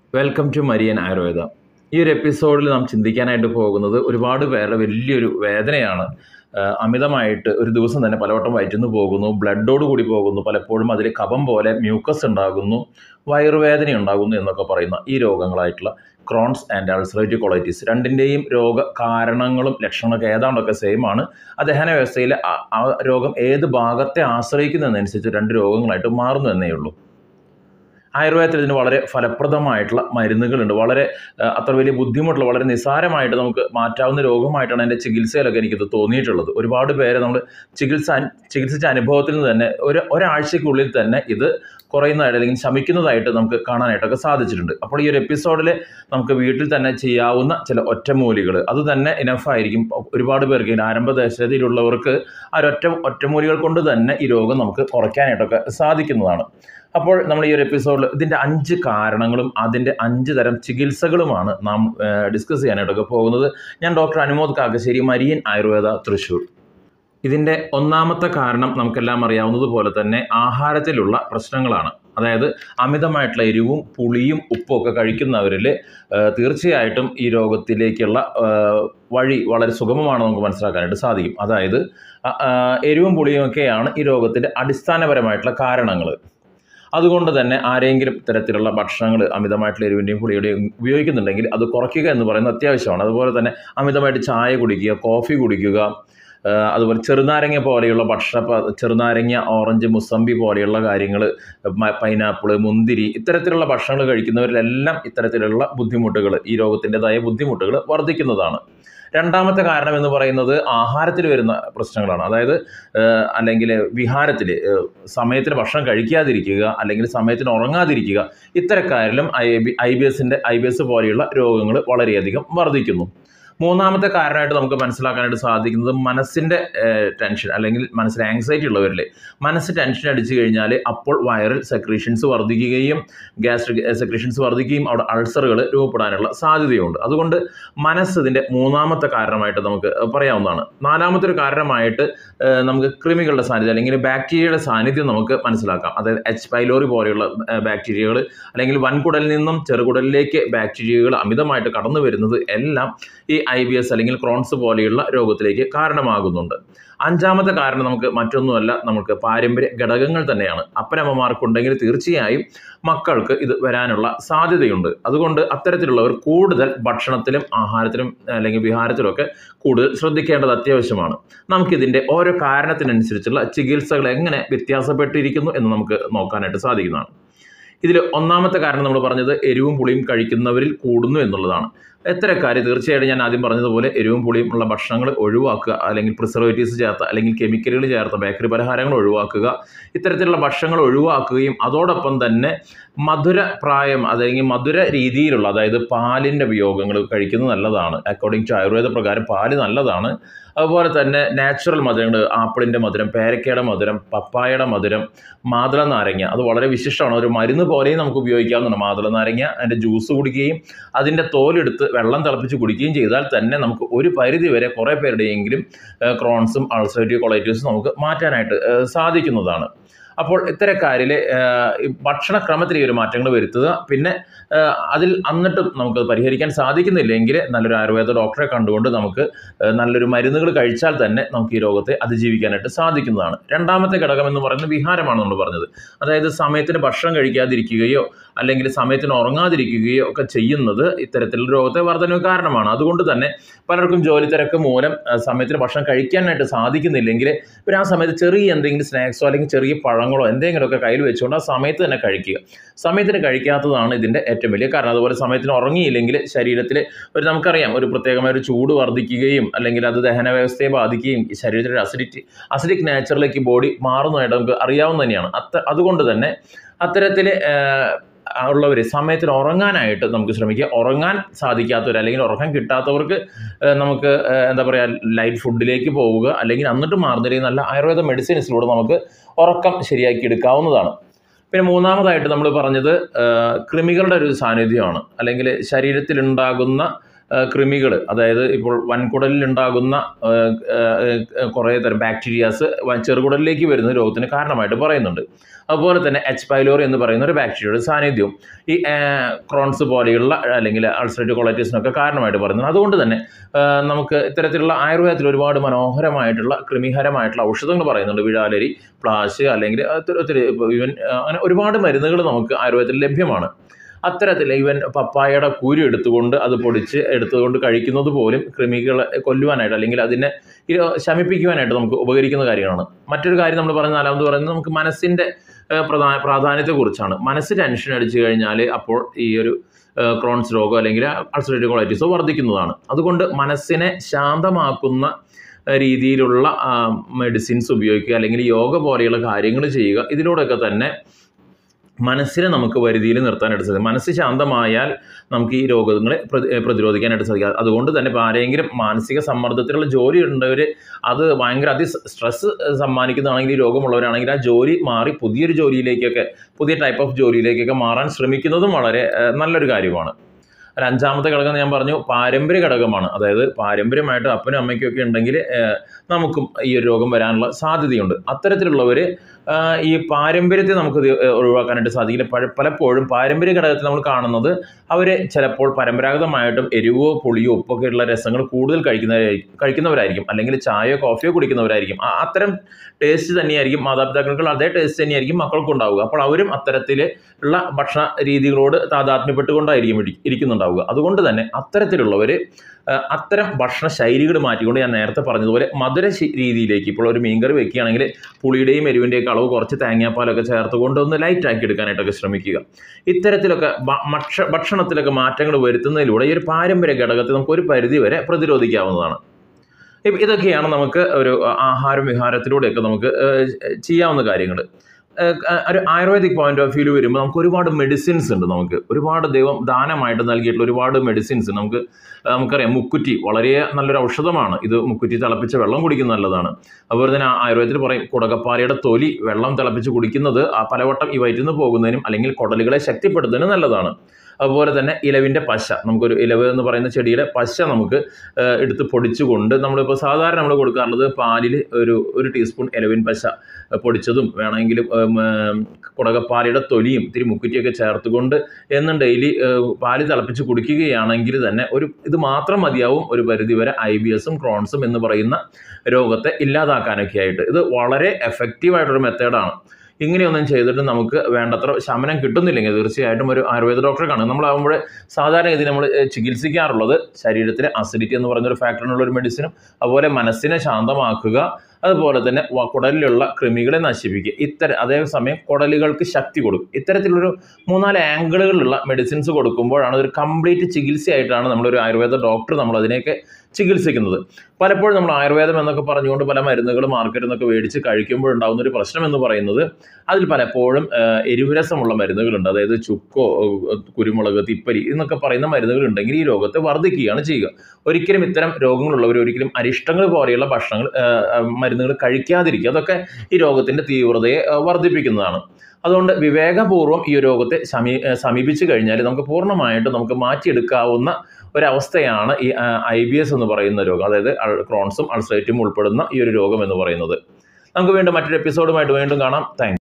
welcome to Marian Ayurveda ഈ ഒരു എപ്പിസോഡിൽ നാം ചിന്തിക്കാനായിട്ട് പോകുന്നത് ഒരുപാട് പേരുടെ വലിയൊരു വേദനയാണ് ആ, അമിതമായിട്ട് ഒരു ദിവസം തന്നെ പലവട്ടം വയറ്റുന്നു പോകുന്നു ബ്ലഡോട് കൂടി പോകുന്നു പലപ്പോഴും അതിൽ കഫം പോലെ മ്യൂക്കസ് ഉണ്ടാകുന്നു വയറുവേദന ഉണ്ടാകുന്നു എന്നൊക്കെ പറയുന്ന ഈ രോഗങ്ങളായിട്ടുള്ള ക്രോൺസ് ആൻഡ് അൾസറേറ്റീവ് കൊളൈറ്റിസ് രണ്ടിൻ്റെയും രോഗ കാരണങ്ങളും ലക്ഷണങ്ങളൊക്കെ ഏതാണ്ടൊക്കെ സെയിം ആണ് ആ ദഹന വ്യവസ്ഥയിലെ ആ- ആ രോഗം ഏത് ഭാഗത്തെ ആശ്രയിക്കുന്നതിനനുസരിച്ച് രണ്ട് രോഗങ്ങളായിട്ട് മാറുന്നു എന്നേ ഉള്ളൂ ആയുർവേദത്തിൽ ഇതിന് വളരെ ഫലപ്രദമായിട്ടുള്ള മരുന്നുകളുണ്ട് വളരെ ആ, അത്ര വലിയ ബുദ്ധിമുട്ടുള്ള വളരെ നിസ്സാരമായിട്ട് നമുക്ക് മാറ്റാവുന്ന രോഗമായിട്ടാണ് എൻ്റെ ചികിത്സയിലൊക്കെ എനിക്കിത് തോന്നിയിട്ടുള്ളത് ഒരുപാട് പേരെ നമ്മൾ ചികിത്സ അൻ- ചികിത്സിച്ച അനുഭവത്തിൽ നിന്ന് തന്നെ ഒരു ഒരാഴ്ചയ്ക്കുള്ളിൽ തന്നെ ഇത് കുറയുന്നതായിട്ട് അല്ലെങ്കിൽ ശമിക്കുന്നതായിട്ട് നമുക്ക് കാണാനായിട്ടൊക്കെ സാധിച്ചിട്ടുണ്ട് അപ്പോൾ ഈ ഒരു എപ്പിസോഡിൽ നമുക്ക് വീട്ടിൽ തന്നെ ചെയ്യാവുന്ന ചില ഒറ്റമൂലികൾ അത് തന്നെ ഇനഫായിരിക്കും ഒരുപാട് പേർക്ക് ഇതിന് ആരംഭ ദശരഥയിലുള്ളവർക്ക് ആ ഒരു ഒറ്റ ഒറ്റമൂലികൾ കൊണ്ട് തന്നെ ഈ രോഗം നമുക്ക് കുറയ്ക്കാനായിട്ടൊക്കെ സാധിക്കുന്നതാണ് അപ്പോൾ നമ്മൾ ഈ ഒരു എപ്പിസോഡിൽ ഇതിൻ്റെ അഞ്ച് കാരണങ്ങളും അതിൻ്റെ അഞ്ച് തരം ചികിത്സകളുമാണ് നാം ഡിസ്കസ് ചെയ്യാനായിട്ടൊക്കെ പോകുന്നത് ഞാൻ ഡോക്ടർ അനുമോദ് കാക്കശ്ശേരി മരിയൻ ആയുർവേദ തൃശ്ശൂർ ഇതിൻ്റെ ഒന്നാമത്തെ കാരണം നമുക്കെല്ലാം അറിയാവുന്നതുപോലെ തന്നെ ആഹാരത്തിലുള്ള പ്രശ്നങ്ങളാണ് അതായത് അമിതമായിട്ടുള്ള എരിവും പുളിയും ഉപ്പും ഒക്കെ കഴിക്കുന്നവരിൽ തീർച്ചയായിട്ടും ഈ രോഗത്തിലേക്കുള്ള ആ, വഴി വളരെ സുഗമമാണ് നമുക്ക് മനസ്സിലാക്കാനായിട്ട് സാധിക്കും അതായത് ആ, ആ, എരിവും പുളിയും ഒക്കെയാണ് ഈ രോഗത്തിൻ്റെ അടിസ്ഥാനപരമായിട്ടുള്ള കാരണങ്ങൾ അതുകൊണ്ട് തന്നെ ആരെങ്കിലും ഇത്തരത്തിലുള്ള ഭക്ഷണങ്ങൾ അമിതമായിട്ടുള്ള എരിവിൻ്റെയും പുളിയുടെയും ഉപയോഗിക്കുന്നുണ്ടെങ്കിൽ അത് കുറയ്ക്കുക എന്ന് പറയുന്നത് അത്യാവശ്യമാണ് അതുപോലെ തന്നെ അമിതമായിട്ട് ചായ കുടിക്കുക കോഫി കുടിക്കുക ആ, അതുപോലെ ചെറുനാരങ്ങ പോലെയുള്ള ഭക്ഷണ പ- ചെറുനാരങ്ങ ഓറഞ്ച് മുസമ്പി പോലെയുള്ള കാര്യങ്ങൾ പൈനാപ്പിൾ മുന്തിരി ഇത്തരത്തിലുള്ള ഭക്ഷണങ്ങൾ കഴിക്കുന്നവരിലെല്ലാം ഇത്തരത്തിലുള്ള ബുദ്ധിമുട്ടുകൾ ഈ രോഗത്തിൻ്റെതായ ബുദ്ധിമുട്ടുകൾ വർദ്ധിക്കുന്നതാണ് രണ്ടാമത്തെ കാരണം എന്ന് പറയുന്നത് ആഹാരത്തിൽ വരുന്ന പ്രശ്നങ്ങളാണ് അതായത് ഏഹ്, അല്ലെങ്കിൽ വിഹാരത്തിൽ സമയത്തിന് ഭക്ഷണം കഴിക്കാതിരിക്കുക അല്ലെങ്കിൽ സമയത്തിന് ഉറങ്ങാതിരിക്കുക ഇത്തരക്കാരിലും ഐ ബി ഐ ബി എസിൻ്റെ ഐ ബി എസ് പോലെയുള്ള രോഗങ്ങൾ വളരെയധികം വർദ്ധിക്കുന്നു മൂന്നാമത്തെ കാരണമായിട്ട് നമുക്ക് മനസ്സിലാക്കാനായിട്ട് സാധിക്കുന്നത് മനസ്സിൻ്റെ ടെൻഷൻ അല്ലെങ്കിൽ മനസ്സിൽ ആങ്സൈറ്റി ഉള്ളവരിൽ മനസ്സ് ടെൻഷൻ അടിച്ചു കഴിഞ്ഞാൽ അപ്പോൾ വൈറൽ സെക്രീഷൻസ് വർദ്ധിക്കുകയും ഗ്യാസ്ട്രിക് സെക്രീഷൻസ് വർദ്ധിക്കുകയും അവിടെ അൾസറുകൾ രൂപപ്പെടാനുള്ള സാധ്യതയുണ്ട് അതുകൊണ്ട് മനസ്സ് ഇതിൻ്റെ മൂന്നാമത്തെ കാരണമായിട്ട് നമുക്ക് പറയാവുന്നതാണ് നാലാമത്തെ ഒരു കാരണമായിട്ട് ഏഹ്, നമുക്ക് കൃമികളുടെ സാന്നിധ്യം അല്ലെങ്കിൽ ബാക്ടീരിയയുടെ സാന്നിധ്യം നമുക്ക് മനസ്സിലാക്കാം അതായത് എച്ച് പൈലോറി പോലെയുള്ള ബാക്ടീരിയകൾ അല്ലെങ്കിൽ വൻകുടലിൽ നിന്നും ചെറുകുടലിലേക്ക് ബാക്ടീരിയകൾ അമിതമായിട്ട് കടന്നു വരുന്നത് എല്ലാം ഈ ഐ ബി എസ് അല്ലെങ്കിൽ ക്രോൺസ് പോലെയുള്ള രോഗത്തിലേക്ക് കാരണമാകുന്നുണ്ട് അഞ്ചാമത്തെ കാരണം നമുക്ക് മറ്റൊന്നുമല്ല നമുക്ക് പാരമ്പര്യ ഘടകങ്ങൾ തന്നെയാണ് അപ്പനമ്മമാർക്കുണ്ടെങ്കിൽ തീർച്ചയായും മക്കൾക്ക് ഇത് വരാനുള്ള സാധ്യതയുണ്ട് അതുകൊണ്ട് അത്തരത്തിലുള്ളവർ കൂടുതൽ ഭക്ഷണത്തിലും ആഹാരത്തിലും അല്ലെങ്കിൽ വിഹാരത്തിലും ഒക്കെ കൂടുതൽ ശ്രദ്ധിക്കേണ്ടത് അത്യാവശ്യമാണ് നമുക്കിതിൻ്റെ ഓരോ കാരണത്തിനനുസരിച്ചുള്ള ചികിത്സകൾ എങ്ങനെ വ്യത്യാസപ്പെട്ടിരിക്കുന്നു എന്ന് നമുക്ക് നോക്കാനായിട്ട് സാധിക്കുന്നതാണ് ഇതിൽ ഒന്നാമത്തെ കാരണം നമ്മൾ പറഞ്ഞത് എരിവും പുളിയും കഴിക്കുന്നവരിൽ കൂടുന്നു എന്നുള്ളതാണ് എത്തരക്കാർ തീർച്ചയായിട്ടും ഞാൻ ആദ്യം പറഞ്ഞതുപോലെ എരിവും പുളിയും ഉള്ള ഭക്ഷണങ്ങൾ ഒഴിവാക്കുക അല്ലെങ്കിൽ പ്രിസർവേറ്റീവ്സ് ചേർത്ത അല്ലെങ്കിൽ കെമിക്കലുകൾ ചേർത്ത ബേക്കറി പലഹാരങ്ങൾ ഒഴിവാക്കുക ഇത്തരത്തിലുള്ള ഭക്ഷണങ്ങൾ ഒഴിവാക്കുകയും അതോടൊപ്പം തന്നെ മധുര പ്രായം അല്ലെങ്കിൽ മധുര രീതിയിലുള്ള അതായത് പാലിൻ്റെ ഉപയോഗങ്ങൾ കഴിക്കുന്നത് നല്ലതാണ് അക്കോർഡിംഗ് ടു ആയുർവേദ പ്രകാരം പാല് നല്ലതാണ് അതുപോലെ തന്നെ നാച്ചുറൽ മധുരങ്ങൾ ആപ്പിളിൻ്റെ മധുരം പേരക്കയുടെ മധുരം പപ്പായയുടെ മധുരം മാതള നാരങ്ങ അത് വളരെ വിശിഷ്ടമാണ് ഒരു മരുന്ന് പോലെയും നമുക്ക് ഉപയോഗിക്കാവുന്നതാണ് മാതള നാരങ്ങ അതിൻ്റെ ജ്യൂസ് കുടിക്കുകയും അതിൻ്റെ തോലെടുത്ത് വെള്ളം തിളപ്പിച്ച് കുടിക്കുകയും ചെയ്താൽ തന്നെ നമുക്ക് ഒരു പരിധി വരെ കുറേ പേരുടെയെങ്കിലും ഏഹ്, ക്രോൺസും അൾസറേറ്റീവ് കൊളൈറ്റീസും നമുക്ക് മാറ്റാനായിട്ട് ഏഹ്, സാധിക്കുന്നതാണ് അപ്പോൾ ഇത്തരക്കാരിൽ ഭക്ഷണക്രമത്തിൽ ഈ ഒരു മാറ്റങ്ങൾ വരുത്തുക പിന്നെ ഏഹ്, അതിൽ എന്നിട്ടും നമുക്ക് പരിഹരിക്കാൻ സാധിക്കുന്നില്ലെങ്കിൽ നല്ലൊരു ആയുർവേദ ഡോക്ടറെ കണ്ടുകൊണ്ട് നമുക്ക് ഏഹ്, നല്ലൊരു മരുന്നുകൾ കഴിച്ചാൽ തന്നെ നമുക്ക് ഈ രോഗത്തെ അതിജീവിക്കാനായിട്ട് സാധിക്കുന്നതാണ് രണ്ടാമത്തെ ഘടകം എന്ന് പറയുന്നത് വിഹാരമാണ് നമ്മൾ പറഞ്ഞത് അതായത് സമയത്തിന് ഭക്ഷണം കഴിക്കാതിരിക്കുകയോ അല്ലെങ്കിൽ സമയത്തിന് ഉറങ്ങാതിരിക്കുകയോ ഒക്കെ ചെയ്യുന്നത് ഇത്തരത്തിലുള്ള രോഗത്തെ വർധനവ് കാരണമാണ് അതുകൊണ്ട് തന്നെ പലർക്കും ജോലി തിരക്ക് മൂലം ആ, സമയത്തിന് ഭക്ഷണം കഴിക്കാനായിട്ട് സാധിക്കുന്നില്ലെങ്കിൽ ഇവർ ആ സമയത്ത് ചെറിയ എന്തെങ്കിലും സ്നാക്സോ അല്ലെങ്കിൽ ചെറിയ പഴങ്ങളോ എന്തെങ്കിലുമൊക്കെ കയ്യിൽ വെച്ചുകൊണ്ട് ആ സമയത്ത് തന്നെ കഴിക്കുക സമയത്തിന് കഴിക്കാത്തതാണ് ഇതിൻ്റെ ഏറ്റവും വലിയ കാരണം അതുപോലെ സമയത്തിന് ഉറങ്ങിയില്ലെങ്കിൽ ശരീരത്തിൽ ഒരു നമുക്കറിയാം ഒരു പ്രത്യേകമായ ഒരു ചൂട് വർദ്ധിക്കുകയും അല്ലെങ്കിൽ അത് ദഹന വ്യവസ്ഥയെ ബാധിക്കുകയും ഈ ശരീരത്തിൻ്റെ അസിഡിറ്റി അസിഡിക് നേച്ചറിലേക്ക് ബോഡി മാറുന്നതായിട്ട് നമുക്ക് അറിയാവുന്ന തന്നെയാണ് അത്ത അതുകൊണ്ട് തന്നെ അത്തരത്തിൽ ഉള്ളവർ സമയത്തിന് ഉറങ്ങാനായിട്ട് നമുക്ക് ശ്രമിക്കുക ഉറങ്ങാൻ സാധിക്കാത്തവർ അല്ലെങ്കിൽ ഉറങ്ങാൻ കിട്ടാത്തവർക്ക് ഏഹ്, നമുക്ക് ഏഹ്, എന്താ പറയുക ലൈറ്റ് ഫുഡിലേക്ക് പോവുക അല്ലെങ്കിൽ എന്നിട്ട് മാറുന്നില്ലെങ്കിൽ നല്ല ആയുർവേദ മെഡിസിൻസിലൂടെ നമുക്ക് ഉറക്കം ശരിയാക്കി എടുക്കാവുന്നതാണ് പിന്നെ മൂന്നാമതായിട്ട് നമ്മൾ പറഞ്ഞത് ഏഹ്, കൃമികളുടെ ഒരു സാന്നിധ്യമാണ് അല്ലെങ്കിൽ ശരീരത്തിലുണ്ടാകുന്ന കൃമികൾ അതായത് ഇപ്പോൾ വൻകുടലിൽ ഉണ്ടാകുന്ന കുറേ തരം ബാക്ടീരിയാസ് ചെറുകുടലിലേക്ക് വരുന്ന രോഗത്തിന് കാരണമായിട്ട് പറയുന്നുണ്ട് അതുപോലെ തന്നെ എച്ച് പൈലോറി എന്ന് പറയുന്ന ഒരു ബാക്ടീരിയയുടെ സാന്നിധ്യവും ഈ ആ, ക്രോൺസ് പോലെയുള്ള അല്ലെങ്കിൽ അൾസറേറ്റീവ് കൊളൈറ്റിസിനൊക്കെ കാരണമായിട്ട് പറയുന്നത് അതുകൊണ്ട് തന്നെ ആ, നമുക്ക് ഇത്തരത്തിലുള്ള ആയുർവേദത്തിൽ ഒരുപാട് മനോഹരമായിട്ടുള്ള കൃമിഹരമായിട്ടുള്ള ഔഷധങ്ങൾ പറയുന്നുണ്ട് വിഴാലരി പ്ലാശ് അല്ലെങ്കിൽ ഒത്തിരി ഒത്തിരി ഈവൻ അങ്ങനെ ഒരുപാട് മരുന്നുകൾ നമുക്ക് ആയുർവേദത്തിൽ ലഭ്യമാണ് അത്തരത്തിൽ ഈവൻ പപ്പായയുടെ കുരു എടുത്തുകൊണ്ട് അത് പൊടിച്ച് എടുത്തുകൊണ്ട് കഴിക്കുന്നത് പോലും കൃമികളെ കൊല്ലുവാനായിട്ട് അല്ലെങ്കിൽ അതിനെ ഇത് ശമിപ്പിക്കുവാനായിട്ട് നമുക്ക് ഉപകരിക്കുന്ന കാര്യങ്ങളാണ് മറ്റൊരു കാര്യം നമ്മൾ പറയുന്ന നാലാമത് പറയുന്നത് നമുക്ക് മനസ്സിൻ്റെ പ്രധാന പ്രാധാന്യത്തെക്കുറിച്ചാണ് മനസ്സ് ടെൻഷൻ അടിച്ചു കഴിഞ്ഞാൽ അപ്പോൾ ഈ ഒരു ഏഹ്, ക്രോൺസ് രോഗം അല്ലെങ്കിൽ അൾസറേറ്റീവ് കൊളൈറ്റിസോ വർദ്ധിക്കുന്നതാണ് അതുകൊണ്ട് മനസ്സിനെ ശാന്തമാക്കുന്ന ഏഹ്, രീതിയിലുള്ള മെഡിസിൻസ് ഉപയോഗിക്കുക അല്ലെങ്കിൽ യോഗ പോലെയുള്ള കാര്യങ്ങൾ ചെയ്യുക ഇതിലൂടെയൊക്കെ തന്നെ മനസ്സിനെ നമുക്ക് വരുതിയിൽ നിർത്താനായിട്ട് സാധിക്കും മനസ്സ് ശാന്തമായാൽ നമുക്ക് ഈ രോഗങ്ങളെ പ്രതി- ഏഹ് പ്രതിരോധിക്കാനായിട്ട് സാധിക്കും അതുകൊണ്ട് തന്നെ ഇപ്പോൾ ആരെങ്കിലും മാനസിക സമ്മർദ്ദത്തിലുള്ള ജോലി ഉണ്ടവർ അത് ഭയങ്കര അതി സ്ട്രെസ് സമ്മാനിക്കുന്നതാണെങ്കിൽ ഈ രോഗമുള്ളവരാണെങ്കിൽ ആ ജോലി മാറി പുതിയൊരു ജോലിയിലേക്കൊക്കെ പുതിയ ടൈപ്പ് ഓഫ് ജോലിയിലേക്കൊക്കെ മാറാൻ ശ്രമിക്കുന്നതും വളരെ ഏഹ്, നല്ലൊരു കാര്യമാണ് ഒരു അഞ്ചാമത്തെ ഘടകം ഞാൻ പറഞ്ഞു പാരമ്പര്യ ഘടകമാണ് അതായത് പാരമ്പര്യമായിട്ട് അപ്പനും അമ്മയ്ക്കും ഒക്കെ ഉണ്ടെങ്കിൽ ഏഹ്, നമുക്കും ഈ ഒരു രോഗം വരാനുള്ള സാധ്യതയുണ്ട് അത്തരത്തിലുള്ളവർ ഈ പാരമ്പര്യത്തെ നമുക്ക് ഇത് ഒഴിവാക്കാനായിട്ട് സാധിക്കില്ല പല- പലപ്പോഴും പാരമ്പര്യ ഘടകത്തിൽ നമ്മൾ കാണുന്നത് അവർ ചിലപ്പോൾ പരമ്പരാഗതമായിട്ടും എരിവോ പുളിയോ ഉപ്പൊക്കെ ഉള്ള രസങ്ങൾ കൂടുതൽ കഴിക്കുന്നവരായിരിക്കും കഴിക്കുന്നവരായിരിക്കും അല്ലെങ്കിൽ ചായയോ കോഫിയോ കുടിക്കുന്നവരായിരിക്കും ആ- അത്തരം ടേസ്റ്റ് തന്നെയായിരിക്കും മാതാപിതാക്കൾക്ക് അതേ ടേസ്റ്റ് തന്നെയായിരിക്കും മക്കൾക്കും ഉണ്ടാവുക അപ്പോൾ അവരും അത്തരത്തിൽ ഉള്ള ഭക്ഷണ രീതികളോട് താതാത്മ്യപ്പെട്ടുകൊണ്ടായിരിക്കും ഇരി- ഇരിക്കുന്നുണ്ടാവുക അതുകൊണ്ട് തന്നെ അത്തരത്തിലുള്ളവർ അത്തരം ഭക്ഷണ ശൈലികൾ മാറ്റിക്കൊണ്ട് ഞാൻ നേരത്തെ പറഞ്ഞതുപോലെ മധുര ശി- രീതിയിലേക്ക് ഇപ്പോൾ ഒരു മീൻകറി വെക്കുകയാണെങ്കിൽ പുളിയുടെയും എരിവിൻ്റെയൊക്കെ അളവ് കുറച്ച് തേങ്ങാപ്പാലൊക്കെ ചേർത്തുകൊണ്ട് ഒന്ന് ലൈറ്റ് ആക്കി എടുക്കാനായിട്ടൊക്കെ ശ്രമിക്കുക ഇത്തരത്തിലൊക്കെ ഭ- ഭക്ഷ ഭക്ഷണത്തിലൊക്കെ മാറ്റങ്ങൾ വരുത്തുന്നതിലൂടെ ഈ ഒരു പാരമ്പര്യ ഘടകത്തെ നമുക്ക് ഒരു പരിധി വരെ പ്രതിരോധിക്കാവുന്നതാണ് ഇപ്പം ഇതൊക്കെയാണ് നമുക്ക് ഒരു ആഹാരം വിഹാരത്തിലൂടെയൊക്കെ നമുക്ക് ഏഹ്, ചെയ്യാവുന്ന കാര്യങ്ങൾ ഒരു ആയുർവേദിക് പോയിന്റ് ഓഫ് വ്യൂവിൽ വരുമ്പോൾ നമുക്ക് ഒരുപാട് മെഡിസിൻസ് ഉണ്ട് നമുക്ക് ഒരുപാട് ദൈവം ദാനമായിട്ട് നൽകിയിട്ടുള്ള ഒരുപാട് മെഡിസിൻസ് നമുക്ക് ഏഹ്, നമുക്കറിയാം മുക്കുറ്റി വളരെ നല്ലൊരു ഔഷധമാണ് ഇത് മുക്കുറ്റി തിളപ്പിച്ച വെള്ളം കുടിക്കുന്നത് നല്ലതാണ് അതുപോലെ തന്നെ ആയുർവേദത്തിൽ പറയും കുടകപ്പാലയുടെ തൊലി വെള്ളം തിളപ്പിച്ച് കുടിക്കുന്നത് ആ പലവട്ടം ഈ വയറ്റിൽ നിന്ന് പോകുന്നതിനും അല്ലെങ്കിൽ കുടലുകളെ ശക്തിപ്പെടുത്തുന്നതിനും നല്ലതാണ് അതുപോലെ തന്നെ ഇലവിൻ്റെ പശ നമുക്കൊരു ഇലവ് എന്ന് പറയുന്ന ചെടിയുടെ പശ നമുക്ക് ഏഹ്, എടുത്ത് പൊടിച്ചുകൊണ്ട് നമ്മളിപ്പോൾ സാധാരണ നമ്മൾ കൊടുക്കാറുള്ളത് പാലിൽ ഒരു ഒരു ടീസ്പൂൺ ഇലവിൻ പശ ഏഹ്, പൊടിച്ചതും വേണമെങ്കിലും ഏം, ഏം, കുടകപ്പാലയുടെ തൊലിയും ഇത്തിരി മുക്കുറ്റിയൊക്കെ ചേർത്തുകൊണ്ട് എന്നും ഡെയിലി പാല് തിളപ്പിച്ച് കുടിക്കുകയാണെങ്കിൽ തന്നെ ഒരു ഇത് മാത്രം മതിയാവും ഒരു പരിധിവരെ ഐ ബി എസും ക്രോൺസും എന്ന് പറയുന്ന രോഗത്തെ ഇല്ലാതാക്കാനൊക്കെ ആയിട്ട് ഇത് വളരെ എഫക്റ്റീവായിട്ടൊരു മെത്തേഡാണ് ഇങ്ങനെയൊന്നും ചെയ്തിട്ട് നമുക്ക് വേണ്ടത്ര ശമനം കിട്ടുന്നില്ലെങ്കിൽ തീർച്ചയായിട്ടും ഒരു ആയുർവേദ ഡോക്ടറെ കാണും നമ്മളാകുമ്പോൾ സാധാരണ ഇത് നമ്മൾ ഏഹ്, ചികിത്സിക്കാറുള്ളത് ശരീരത്തിലെ അസിഡിറ്റി എന്ന് പറയുന്ന ഒരു ഫാക്ടറിനുള്ള ഒരു മെഡിസിനും അതുപോലെ മനസ്സിനെ ശാന്തമാക്കുക അതുപോലെ തന്നെ വ- കുടലിലുള്ള കൃമികളെ നശിപ്പിക്കുക ഇത്തരം അതേസമയം കുടലുകൾക്ക് ശക്തി കൊടുക്കും ഇത്തരത്തിലൊരു മൂന്നാല് ആംഗിളുകളിലുള്ള മെഡിസിൻസ് കൊടുക്കുമ്പോഴാണ് ഒരു കംപ്ലീറ്റ് ചികിത്സയായിട്ടാണ് നമ്മളൊരു ആയുർവേദ ഡോക്ടർ നമ്മൾ അതിനെയൊക്കെ ചികിത്സിക്കുന്നത് പലപ്പോഴും നമ്മൾ ആയുർവേദം എന്നൊക്കെ പറഞ്ഞുകൊണ്ട് പല മരുന്നുകൾ മാർക്കറ്റിൽ നിന്നൊക്കെ മേടിച്ച് കഴിക്കുമ്പോൾ ഉണ്ടാകുന്ന ഒരു പ്രശ്നം എന്ന് പറയുന്നത് അതിൽ പലപ്പോഴും ഏഹ്, എരിവുരസമുള്ള മരുന്നുകളുണ്ട് അതായത് ചുക്കോ ഏഹ്, കുരുമുളക് തിപ്പരി എന്നൊക്കെ പറയുന്ന മരുന്നുകൾ ഉണ്ടെങ്കിൽ ഈ രോഗത്തെ വർദ്ധിക്കുകയാണ് ചെയ്യുക ഒരിക്കലും ഇത്തരം രോഗങ്ങളുള്ളവർ ഒരിക്കലും അരിഷ്ടങ്ങൾ പോലെയുള്ള ഭക്ഷണങ്ങൾ ഏഹ്, ഏഹ്, മരുന്നുകൾ കഴിക്കാതിരിക്കുക അതൊക്കെ ഈ രോഗത്തിൻ്റെ തീവ്രതയെ ഏഹ്, വർദ്ധിപ്പിക്കുന്നതാണ് അതുകൊണ്ട് വിവേകപൂർവ്വം ഈ ഒരു രോഗത്തെ സമീ ഏഹ്, സമീപിച്ചു കഴിഞ്ഞാൽ നമുക്ക് പൂർണ്ണമായിട്ട് നമുക്ക് മാറ്റിയെടുക്കാവുന്ന ഒരവസ്ഥയാണ് ഈ ഐ ബി എസ് എന്ന് പറയുന്ന രോഗം അതായത് അൾ- ക്രോൺസും അൾസറേറ്റും ഉൾപ്പെടുന്ന ഈ ഒരു രോഗം എന്ന് പറയുന്നത് നമുക്ക് വീണ്ടും മറ്റൊരു എപ്പിസോഡുമായിട്ട് വീണ്ടും കാണാം താങ്ക്